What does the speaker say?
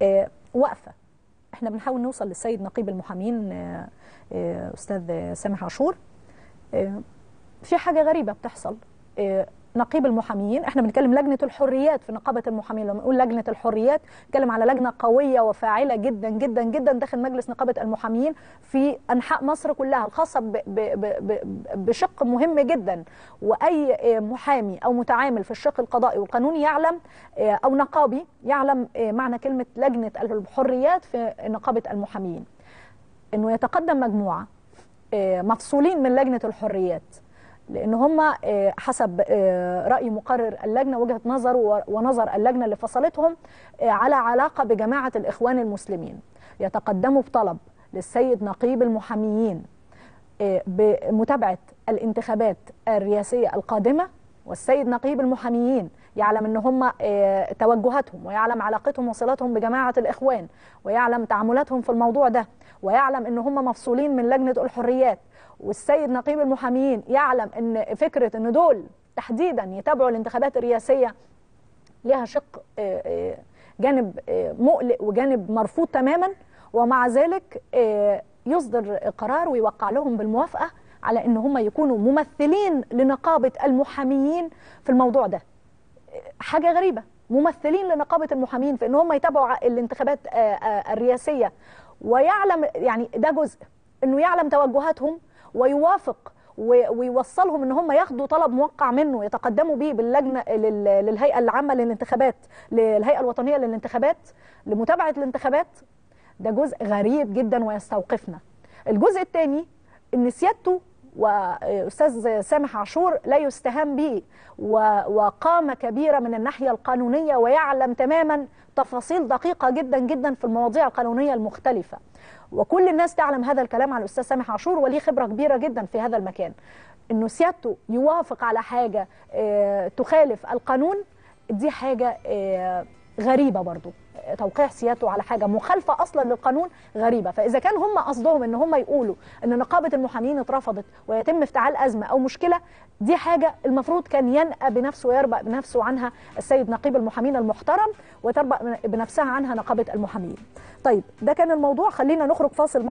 آه، واقفه احنا بنحاول نوصل للسيد نقيب المحامين آه، آه، استاذ سامح عاشور آه، في حاجه غريبه بتحصل آه، نقيب المحامين احنا بنتكلم لجنه الحريات في نقابه المحامين لما نقول لجنه الحريات نتكلم على لجنه قويه وفاعله جدا جدا جدا داخل مجلس نقابه المحامين في انحاء مصر كلها الخاصه ب ب ب ب بشق مهم جدا واي آه، محامي او متعامل في الشق القضائي والقانوني يعلم آه، او نقابي يعلم آه، معنى كلمه لجنه الحريات في نقابه المحامين انه يتقدم مجموعه آه، مفصولين من لجنه الحريات لان هم آه، حسب آه، راي مقرر اللجنه وجهه نظر و- ونظر اللجنه اللي فصلتهم آه، على علاقه بجماعه الاخوان المسلمين يتقدموا بطلب للسيد نقيب المحاميين آه، بمتابعه الانتخابات الرئاسيه القادمه والسيد نقيب المحاميين يعلم ان هم آه، توجهاتهم ويعلم علاقتهم وصلاتهم بجماعه الاخوان ويعلم تعاملاتهم في الموضوع ده ويعلم ان هم مفصولين من لجنه الحريات والسيد نقيب المحاميين يعلم ان فكره ان دول تحديدا يتابعوا الانتخابات الرئاسيه لها شق آه، آه، جانب آه، مقلق وجانب مرفوض تماما ومع ذلك آه، يصدر قرار ويوقع لهم بالموافقه على ان هم يكونوا ممثلين لنقابه المحاميين في الموضوع ده حاجه غريبه ممثلين لنقابه المحامين في ان هم يتابعوا ع- الانتخابات آه، آه، الرئاسيه ويعلم يعني ده جزء انه يعلم توجهاتهم ويوافق و- ويوصلهم ان هم ياخدوا طلب موقع منه يتقدموا بيه باللجنه لل- للهيئه العامه للانتخابات للهيئه الوطنيه للانتخابات لمتابعه الانتخابات ده جزء غريب جدا ويستوقفنا الجزء الثاني ان سيادته واستاذ سامح عاشور لا يستهان به و- وقامه كبيره من الناحيه القانونيه ويعلم تماما تفاصيل دقيقه جدا جدا في المواضيع القانونيه المختلفه وكل الناس تعلم هذا الكلام على الاستاذ سامح عاشور وليه خبره كبيره جدا في هذا المكان انه سيادته يوافق على حاجه آه، تخالف القانون دي حاجه آه، غريبه برضو توقيع سيادته على حاجه مخالفه اصلا للقانون غريبه فاذا كان هم قصدهم ان هم يقولوا ان نقابه المحامين اترفضت ويتم افتعال ازمه او مشكله دي حاجه المفروض كان ينأى بنفسه ويربأ بنفسه عنها السيد نقيب المحامين المحترم وتربأ بنفسها عنها نقابه المحامين طيب ده كان الموضوع خلينا نخرج فاصل